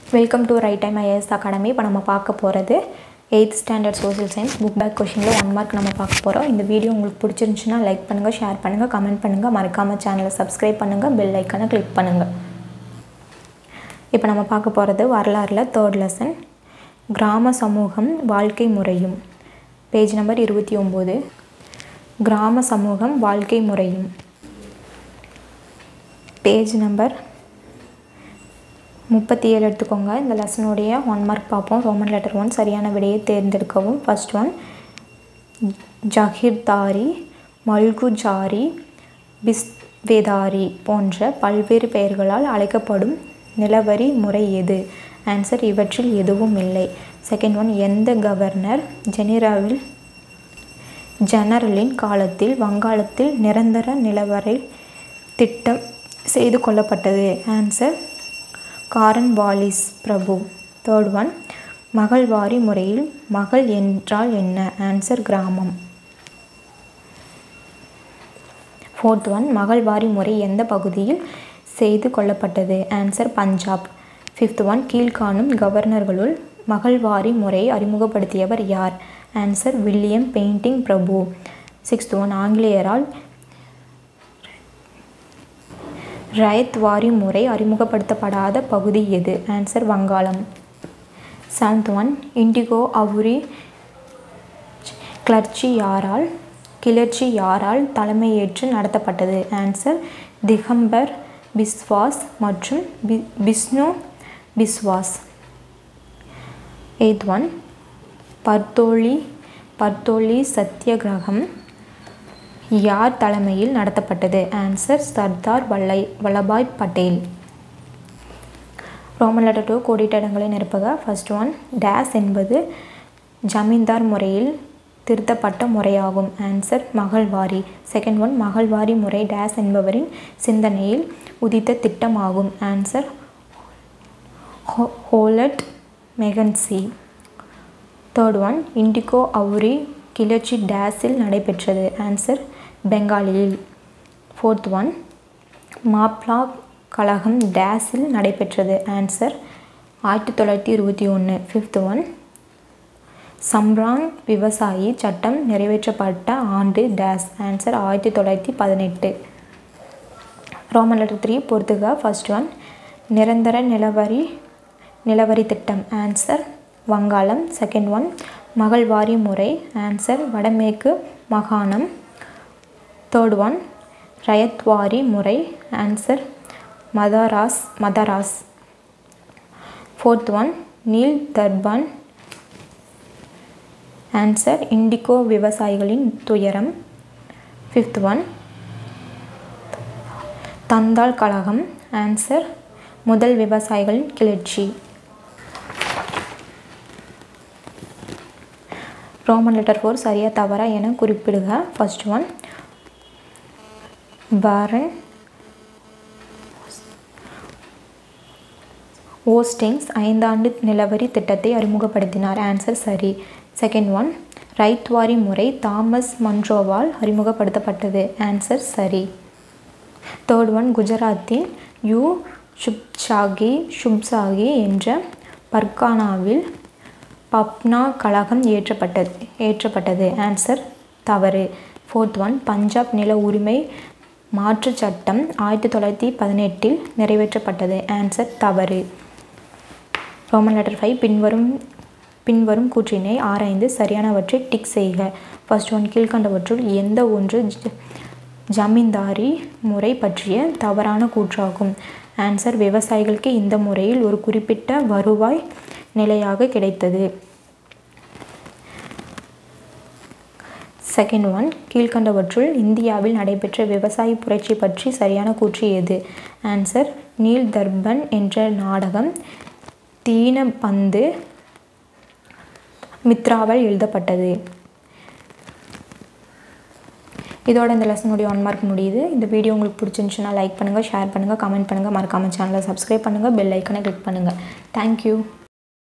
welcome to right time IAS academy இப்போ நம்ம பார்க்க போகிறது eighth standard social science book back கொஷினில் ஒன் மார்க் நம்ம பார்க்க போகிறோம் இந்த வீடியோ உங்களுக்கு பிடிச்சிருந்துச்சுன்னா லைக் பண்ணுங்கள் ஷேர் பண்ணுங்கள் கமெண்ட் பண்ணுங்கள் மறக்காமல் சேனலை சப்ஸ்கிரைப் பண்ணுங்கள் பெல் ஐக்கனை கிளிக் பண்ணுங்கள் இப்போ நம்ம பார்க்க போகிறது வரலாறில் தேர்ட் லெசன் கிராம சமூகம் வாழ்க்கை முறையும் பேஜ் நம்பர் இருபத்தி ஒம்பது கிராம சமூகம் வாழ்க்கை முறையும் பேஜ் நம்பர் முப்பத்தி ஏழு எடுத்துக்கோங்க இந்த லெசனுடைய ஒன் மார்க் பார்ப்போம் ரோமன் லெட்டர் ஒன் சரியான விடையை தேர்ந்தெடுக்கவும் ஃபர்ஸ்ட் ஒன் ஜஹிர்தாரி மல்குஜாரி பிஸ்வேதாரி போன்ற பல்வேறு பெயர்களால் அழைக்கப்படும் நிலவரி முறை எது ஆன்சர் இவற்றில் எதுவும் இல்லை செகண்ட் ஒன் எந்த கவர்னர் ஜெனிராவில் ஜெனரலின் காலத்தில் வங்காளத்தில் நிரந்தர நிலவரை திட்டம் செய்து கொள்ளப்பட்டது ஆன்சர் காரன் வாலிஸ் பிரபு தேர்ட் ஒன் மகள்வாரி முறையில் மகள் என்றால் என்ன ஆன்சர் கிராமம் ஃபோர்த் ஒன் மகள்வாரி முறை எந்த பகுதியில் செய்து கொள்ளப்பட்டது ஆன்சர் பஞ்சாப் ஃபிஃப்த் ஒன் கீழ்காணும் கவர்னர்களுள் மகள்வாரி முறையை அறிமுகப்படுத்தியவர் யார் ஆன்சர் வில்லியம் பெயிண்டிங் பிரபு சிக்ஸ்த் ஒன் ஆங்கிலேயரால் ரயத்வாரி முறை அறிமுகப்படுத்தப்படாத பகுதி எது ஆன்சர் வங்காளம் செவன்த் ஒன் இண்டிகோ அவுரி கிளர்ச்சி யாரால் கிளர்ச்சி யாரால் தலைமையேற்று நடத்தப்பட்டது ஆன்சர் திகம்பர் பிஸ்வாஸ் மற்றும் பி பிஷ்ணு பிஸ்வாஸ் எய்த் ஒன் பர்தோலி பர்தோலி சத்தியகிரகம் யார் தலைமையில் நடத்தப்பட்டது ஆன்சர் சர்தார் வல்லை Vallabhbhai Patel Roman letter two கோடிட்ட இடங்களை நிரப்புக ஃபர்ஸ்ட் ஒன் டேஸ் என்பது ஜமீன்தார் முறையில் திருத்தப்பட்ட முறையாகும் answer Mahalwari second one Mahalwari முறை டேஸ் என்பவரின் சிந்தனையில் உதித்த திட்டமாகும் answer Holt Mackenzie third one indigo அவுரி கிளர்ச்சி டேஸில் நடைபெற்றது ஆன்சர் பெங்காலியில் ஃபோர்த் ஒன் மாப்ளா கழகம் டேஸில் நடைபெற்றது ஆன்சர் ஆயிரத்தி தொள்ளாயிரத்தி இருபத்தி ஒன்று ஃபிஃப்த் ஒன் சம்ரான் விவசாயி சட்டம் நிறைவேற்றப்பட்ட ஆண்டு டேஸ் ஆன்சர் ஆயிரத்தி தொள்ளாயிரத்தி பதினெட்டு ரோமன் லெட்டர் த்ரீ பொறுத்துக ஃபர்ஸ்ட் ஒன் நிரந்தர நிலவரி நிலவரி திட்டம் ஆன்சர் வங்காளம் செகண்ட் ஒன் மகள்வாரி முறை ஆன்சர் வடமேற்கு மாகாணம் தேர்ட் ஒன் ரயத்வாரி முறை answer Madras Madras fourth one Nil Darpan answer indigo விவசாயிகளின் துயரம் ஃபிஃப்த் ஒன் தந்தாள் கழகம் ஆன்சர் முதல் விவசாயிகளின் கிளர்ச்சி ரோமன் லெட்டர் ஃபோர் சரியா தவறா என குறிப்பிடுக ஃபர்ஸ்ட் ஒன் பாரன் ஓஸ்டிங்ஸ் ஐந்தாண்டு நிலவரி திட்டத்தை அறிமுகப்படுத்தினார் ஆன்சர் சரி செகண்ட் ஒன் ரைத்வாரி முறை தாமஸ் மன்ரோவால் அறிமுகப்படுத்தப்பட்டது ஆன்சர் சரி தேர்ட் ஒன் குஜராத்தின் யூ ஷுப்சாகி ஷுப்சாகி என்ற பர்கானாவில் பப்னா கழகம் ஏற்றப்பட்டது ஏற்றப்பட்டது ஆன்சர் தவறு ஃபோர்த் ஒன் பஞ்சாப் நில உரிமை மாற்று சட்டம் ஆயிரத்தி தொள்ளாயிரத்தி பதினெட்டில் நிறைவேற்றப்பட்டது ஆன்சர் தவறு ரோமன் லெட்டர் ஃபைவ் பின்வரும் பின்வரும் கூற்றினை ஆராய்ந்து சரியானவற்றை டிக் செய்க ஃபர்ஸ்ட் ஒன் கீழ்கண்டவற்றுள் எந்த ஒன்று ஜமீன்தாரி முறை பற்றிய தவறான கூற்றாகும் ஆன்சர் விவசாயிகளுக்கு இந்த முறையில் ஒரு குறிப்பிட்ட வருவாய் நிலையாக கிடைத்தது செகண்ட் ஒன் கீழ்கண்டவற்றுள் இந்தியாவில் நடைபெற்ற விவசாய புரட்சி பற்றி சரியான கூற்று எது ஆன்சர் நீல் தர்பன் என்ற நாடகம் தீனபந்து மித்ராவால் எழுதப்பட்டது இதோட இந்த லெசனுடைய ஒன் மார்க் முடியுது இந்த வீடியோ உங்களுக்கு பிடிச்சிருந்துச்சுன்னா லைக் பண்ணுங்கள் ஷேர் பண்ணுங்கள் கமெண்ட் பண்ணுங்கள் மறக்காமல் சேனலை சப்ஸ்கிரைப் பண்ணுங்கள் பெல் ஐக்கனை கிளிக் பண்ணுங்கள் தேங்க்யூ